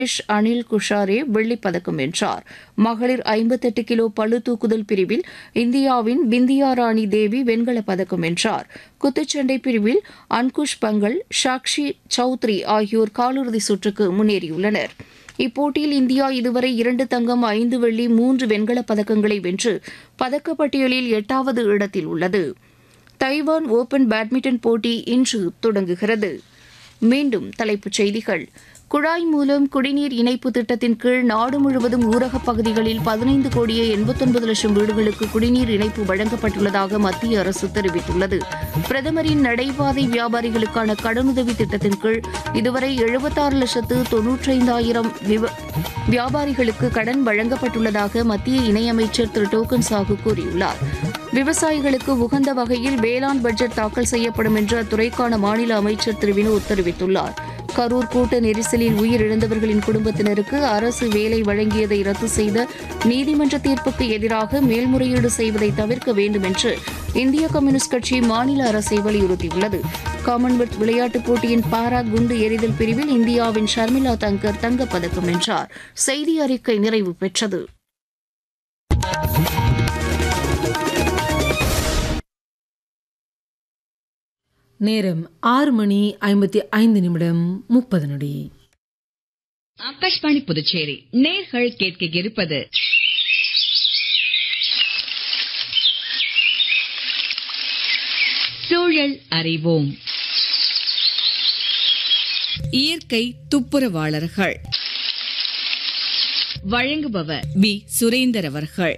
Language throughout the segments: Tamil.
சுரேஷ் அனில் குஷாரே வெள்ளிப் பதக்கம் வென்றார் மகளிர் ஐம்பத்தெட்டு கிலோ பளு தூக்குதல் பிரிவில் இந்தியாவின் பிந்தியா ராணி தேவி வெண்கலப் பதக்கம் வென்றார் குத்துச்சண்டை பிரிவில் அன்குஷ் பங்கல் சாக்ஷி சௌத்ரி ஆகியோர் காலிறுதி சுற்றுக்கு முன்னேறியுள்ளனர் இப்போட்டியில் இந்தியா இதுவரை இரண்டு தங்கம் ஐந்து வெள்ளி மூன்று வெண்கலப் பதக்கங்களை வென்று பதக்கப்பட்டியலில் எட்டாவது இடத்தில் உள்ளது தைவான் ஓபன் பேட்மிண்டன் போட்டி இன்று தொடங்குகிறது மீண்டும் தலைப்புச் செய்திகள் குழாய் மூலம் குடிநீர் இணைப்பு திட்டத்தின் கீழ் நாடு முழுவதும் ஊரகப் பகுதிகளில் பதினைந்து கோடியே எண்பத்தொன்பது லட்சம் வீடுகளுக்கு குடிநீர் இணைப்பு வழங்கப்பட்டுள்ளதாக மத்திய அரசு தெரிவித்துள்ளது பிரதமரின் நடைபாதை வியாபாரிகளுக்கான கடனுதவி திட்டத்தின் கீழ் இதுவரை எழுபத்தாறு லட்சத்து தொன்னூற்றைந்தாயிரம் விவ- வியாபாரிகளுக்கு கடன் வழங்கப்பட்டுள்ளதாக மத்திய இணையமைச்சர் திரு டோக்கன் சாகு கூறியுள்ளார் விவசாயிகளுக்கு உகந்த வகையில் வேளாண் பட்ஜெட் தாக்கல் செய்யப்படும் என்று அத்துறைக்கான மாநில அமைச்சர் திரு வினோத் தெரிவித்துள்ளார் கரூர் கூட்ட நெரிசலில் உயிரிழந்தவர்களின் குடும்பத்தினருக்கு அரசு வேலை வழங்கியதை ரத்து செய்த நீதிமன்ற தீர்ப்புக்கு எதிராக மேல்முறையீடு செய்வதை தவிர்க்க வேண்டும் என்று இந்திய கம்யூனிஸ்ட் கட்சி மாநில அரசை வலியுறுத்தியுள்ளது காமன்வெல்த் விளையாட்டுப் போட்டியின் பாரா குண்டு எறிதல் பிரிவில் இந்தியாவின் ஷர்மிளா தங்கர் தங்கப்பதக்கம் வென்றார் செய்தி அறிக்கை நிறைவு பெற்றது நேரம் ஆறு மணி ஐம்பத்தி ஐந்து நிமிடம் முப்பது நொடி ஆகாஷ்வாணி புதுச்சேரி நேர்கள் கேட்க இருப்பது சூழல் அறிவோம் இயற்கை துப்புரவாளர்கள் வழங்குபவர் பி சுரேந்தர் அவர்கள்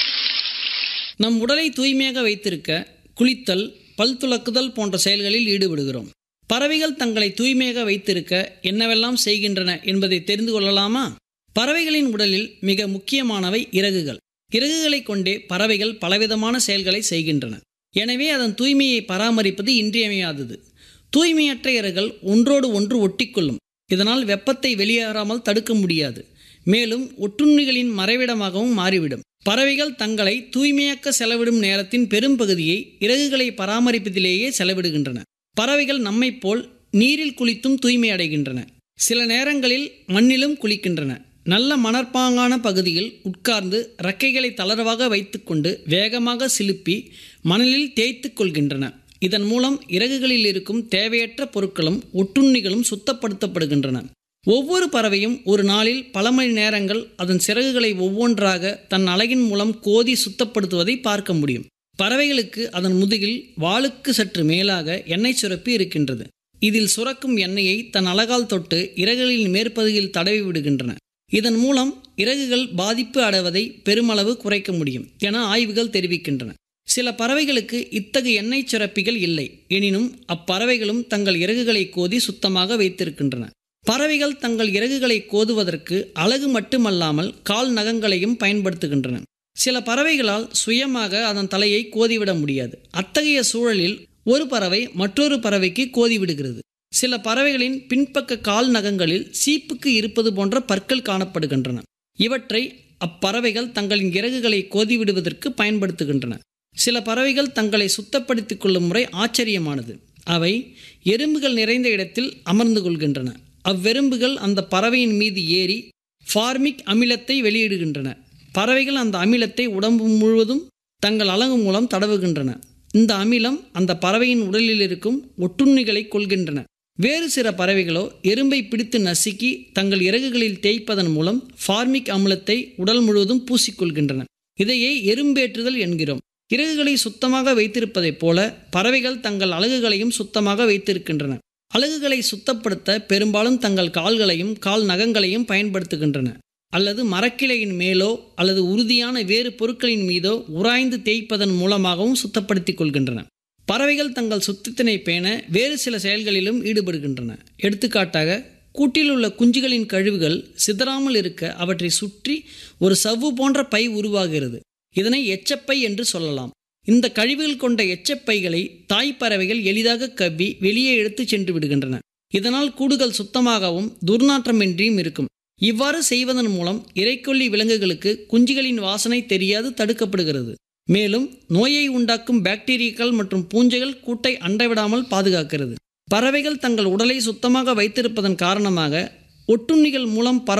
நம் உடலை தூய்மையாக வைத்திருக்க குளித்தல் பல் துலக்குதல் போன்ற செயல்களில் ஈடுபடுகிறோம் பறவைகள் தங்களை தூய்மையாக வைத்திருக்க என்னவெல்லாம் செய்கின்றன என்பதை தெரிந்து கொள்ளலாமா பறவைகளின் உடலில் மிக முக்கியமானவை இறகுகள் இறகுகளை கொண்டே பறவைகள் பலவிதமான செயல்களை செய்கின்றன எனவே அதன் தூய்மையை பராமரிப்பது இன்றியமையாதது தூய்மையற்ற இறகுகள் ஒன்றோடு ஒன்று ஒட்டிக்கொள்ளும் இதனால் வெப்பத்தை வெளியேறாமல் தடுக்க முடியாது மேலும் ஒட்டுண்ணிகளின் மறைவிடமாகவும் மாறிவிடும் பறவைகள் தங்களை தூய்மையாக்க செலவிடும் நேரத்தின் பெரும்பகுதியை இறகுகளை பராமரிப்பதிலேயே செலவிடுகின்றன பறவைகள் நம்மைப் போல் நீரில் குளித்தும் தூய்மை அடைகின்றன சில நேரங்களில் மண்ணிலும் குளிக்கின்றன நல்ல மணற்பாங்கான பகுதியில் உட்கார்ந்து ரெக்கைகளை தளர்வாக வைத்துக்கொண்டு வேகமாக சிலுப்பி மணலில் தேய்த்துக் கொள்கின்றன இதன் மூலம் இறகுகளில் இருக்கும் தேவையற்ற பொருட்களும் ஒட்டுண்ணிகளும் சுத்தப்படுத்தப்படுகின்றன ஒவ்வொரு பறவையும் ஒரு நாளில் பல மணி நேரங்கள் அதன் சிறகுகளை ஒவ்வொன்றாக தன் அலகின் மூலம் கோதி சுத்தப்படுத்துவதை பார்க்க முடியும் பறவைகளுக்கு அதன் முதுகில் வாளுக்கு சற்று மேலாக எண்ணெய் சுரப்பி இருக்கின்றது இதில் சுரக்கும் எண்ணெயை தன் அலகால் தொட்டு இறகுகளின் மேற்பகுதியில் தடவி விடுகின்றன இதன் மூலம் இறகுகள் பாதிப்பு அடைவதை பெருமளவு குறைக்க முடியும் என ஆய்வுகள் தெரிவிக்கின்றன சில பறவைகளுக்கு இத்தகைய எண்ணெய் சுரப்பிகள் இல்லை எனினும் அப்பறவைகளும் தங்கள் இறகுகளை கோதி சுத்தமாக வைத்திருக்கின்றன பறவைகள் தங்கள் இறகுகளை கோதுவதற்கு அழகு மட்டுமல்லாமல் கால் நகங்களையும் பயன்படுத்துகின்றன சில பறவைகளால் சுயமாக அதன் தலையை கோதிவிட முடியாது அத்தகைய சூழலில் ஒரு பறவை மற்றொரு பறவைக்கு கோதிவிடுகிறது சில பறவைகளின் பின்பக்க கால் நகங்களில் சீப்புக்கு இருப்பது போன்ற பற்கள் காணப்படுகின்றன இவற்றை அப்பறவைகள் தங்களின் இறகுகளை கோதிவிடுவதற்கு பயன்படுத்துகின்றன சில பறவைகள் தங்களை சுத்தப்படுத்திக் கொள்ளும் முறை ஆச்சரியமானது அவை எறும்புகள் நிறைந்த இடத்தில் அமர்ந்து கொள்கின்றன அவ்வெறும்புகள் அந்த பறவையின் மீது ஏறி ஃபார்மிக் அமிலத்தை வெளியிடுகின்றன பறவைகள் அந்த அமிலத்தை உடம்பு முழுவதும் தங்கள் அலகு மூலம் தடவுகின்றன இந்த அமிலம் அந்த பறவையின் உடலில் இருக்கும் ஒட்டுண்ணிகளை கொள்கின்றன வேறு சில பறவைகளோ எறும்பை பிடித்து நசுக்கி தங்கள் இறகுகளில் தேய்ப்பதன் மூலம் ஃபார்மிக் அமிலத்தை உடல் முழுவதும் பூசிக்கொள்கின்றன இதையே எறும்பேற்றுதல் என்கிறோம் இறகுகளை சுத்தமாக வைத்திருப்பதைப் போல பறவைகள் தங்கள் அலகுகளையும் சுத்தமாக வைத்திருக்கின்றன அலகுகளை சுத்தப்படுத்த பெரும்பாலும் தங்கள் கால்களையும் கால் நகங்களையும் பயன்படுத்துகின்றன அல்லது மரக்கிளையின் மேலோ அல்லது உறுதியான வேறு பொருட்களின் மீதோ உராய்ந்து தேய்ப்பதன் மூலமாகவும் சுத்தப்படுத்திக் கொள்கின்றன பறவைகள் தங்கள் சுத்தத்தினை பேண வேறு சில செயல்களிலும் ஈடுபடுகின்றன எடுத்துக்காட்டாக கூட்டில் உள்ள குஞ்சுகளின் கழிவுகள் சிதறாமல் இருக்க அவற்றை சுற்றி ஒரு சவ்வு போன்ற பை உருவாகிறது இதனை எச்சப்பை என்று சொல்லலாம் இந்த கழிவுகள் கொண்ட எச்சப்பைகளை தாய் பறவைகள் எளிதாக கவ்வி வெளியே எடுத்துச் சென்று விடுகின்றன இதனால் கூடுகள் சுத்தமாகவும் துர்நாற்றமின்றியும் இருக்கும் இவ்வாறு செய்வதன் மூலம் இறைக்கொல்லி விலங்குகளுக்கு குஞ்சுகளின் வாசனை தெரியாது தடுக்கப்படுகிறது மேலும் நோயை உண்டாக்கும் பாக்டீரியாக்கள் மற்றும் பூஞ்சைகள் கூட்டை அண்டைவிடாமல் பாதுகாக்கிறது பறவைகள் தங்கள் உடலை சுத்தமாக வைத்திருப்பதன் காரணமாக ஒட்டுண்ணிகள் மூலம் பரவும்